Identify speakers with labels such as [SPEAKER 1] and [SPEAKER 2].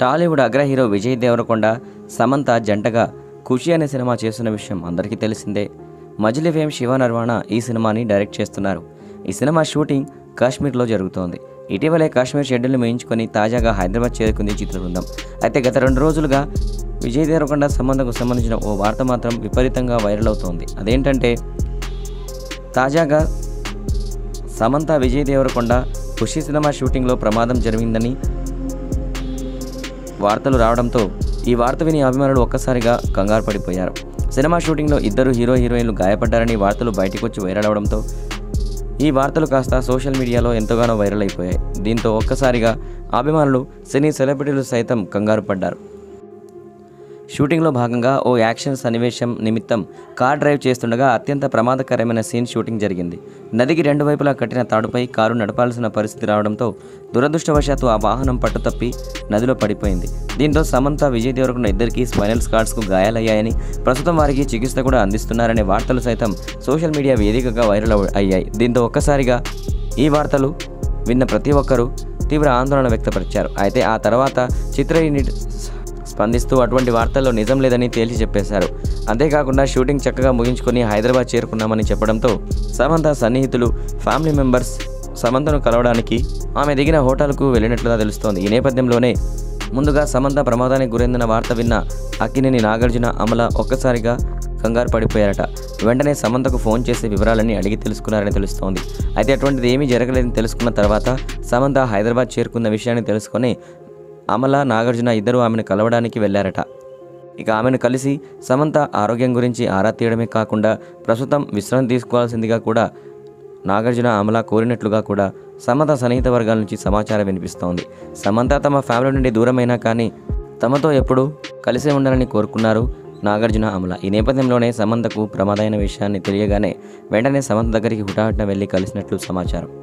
[SPEAKER 1] టాలీవుడ్ అగ్ర హీరో విజయ్ దేవరకొండ సమంత జంటగా ఖుషి అనే సినిమా చేస్తున్న విషయం అందరికీ తెలిసిందే మజిలీ ఫేమ్ శివ నర్వాణ ఈ సినిమాని డైరెక్ట్ చేస్తున్నారు ఈ సినిమా షూటింగ్ కాశ్మీర్లో జరుగుతోంది ఇటీవలే కాశ్మీర్ షెడ్యూల్ని వేయించుకొని తాజాగా హైదరాబాద్ చేరుకుంది చిత్ర బృందం అయితే గత రెండు రోజులుగా విజయ్ దేవరకొండ సంబంధకు సంబంధించిన ఓ వార్త మాత్రం విపరీతంగా వైరల్ అవుతోంది అదేంటంటే తాజాగా సమంత విజయ్ దేవరకొండ ఖుషి సినిమా షూటింగ్లో ప్రమాదం జరిగిందని వార్తలు రావడంతో ఈ వార్త విని అభిమానులు ఒక్కసారిగా కంగారు పడిపోయారు సినిమా షూటింగ్లో ఇద్దరు హీరో హీరోయిన్లు గాయపడ్డారని వార్తలు బయటకు వచ్చి వైరల్ అవడంతో ఈ వార్తలు కాస్త సోషల్ మీడియాలో ఎంతగానో వైరల్ అయిపోయాయి దీంతో ఒక్కసారిగా అభిమానులు సినీ సెలబ్రిటీలు సైతం కంగారు పడ్డారు షూటింగ్లో భాగంగా ఓ యాక్షన్ సన్నివేశం నిమిత్తం కార్ డ్రైవ్ చేస్తుండగా అత్యంత ప్రమాదకరమైన సీన్ షూటింగ్ జరిగింది నదికి రెండు వైపులా కట్టిన తాడుపై కారు నడపాల్సిన పరిస్థితి రావడంతో దురదృష్టవశాత్తు ఆ వాహనం పట్టుతప్పి నదిలో పడిపోయింది దీంతో సమంత విజయ్ దేవరకొండ ఇద్దరికి స్పైనల్ స్కార్డ్స్కు గాయాలయ్యాయని ప్రస్తుతం వారికి చికిత్స కూడా అందిస్తున్నారనే వార్తలు సైతం సోషల్ మీడియా వేదికగా వైరల్ అవ- అయ్యాయి దీంతో ఒక్కసారిగా ఈ వార్తలు విన్న ప్రతి ఒక్కరూ తీవ్ర ఆందోళన వ్యక్తపరిచారు అయితే ఆ తర్వాత చిత్ర యూనిట్ స్పందిస్తూ అటువంటి వార్తల్లో నిజం లేదని తేల్చి చెప్పేశారు అంతేకాకుండా షూటింగ్ చక్కగా ముగించుకొని హైదరాబాద్ చేరుకున్నామని చెప్పడంతో సమంత సన్నిహితులు ఫ్యామిలీ మెంబర్స్ సమంతను కలవడానికి ఆమె దిగిన హోటల్కు వెళ్ళినట్లుగా తెలుస్తోంది ఈ నేపథ్యంలోనే ముందుగా సమంత ప్రమాదానికి గురైందన్న వార్త విన్న అక్కినేని నాగార్జున అమల ఒక్కసారిగా కంగారు పడిపోయారట వెంటనే సమంతకు ఫోన్ చేసి వివరాలన్నీ అడిగి తెలుసుకున్నారని తెలుస్తోంది అయితే అటువంటిది ఏమీ జరగలేదని తెలుసుకున్న తర్వాత సమంత హైదరాబాద్ చేరుకున్న విషయాన్ని తెలుసుకొని అమల నాగార్జున ఇద్దరు ఆమెను కలవడానికి వెళ్ళారట ఇక ఆమెను కలిసి సమంత ఆరోగ్యం గురించి ఆరా తీయడమే కాకుండా ప్రస్తుతం విశ్రాంతి తీసుకోవాల్సిందిగా కూడా నాగార్జున అమల కోరినట్లుగా కూడా సమంత సన్నిహిత వర్గాల నుంచి సమాచారం వినిపిస్తోంది సమంత తమ ఫ్యామిలీ నుండి దూరమైనా కానీ తమతో ఎప్పుడూ కలిసే ఉండాలని కోరుకున్నారు నాగార్జున అమల ఈ నేపథ్యంలోనే సమంతకు ప్రమాదమైన విషయాన్ని తెలియగానే వెంటనే సమంత దగ్గరికి హుటాహుటిన వెళ్ళి కలిసినట్లు సమాచారం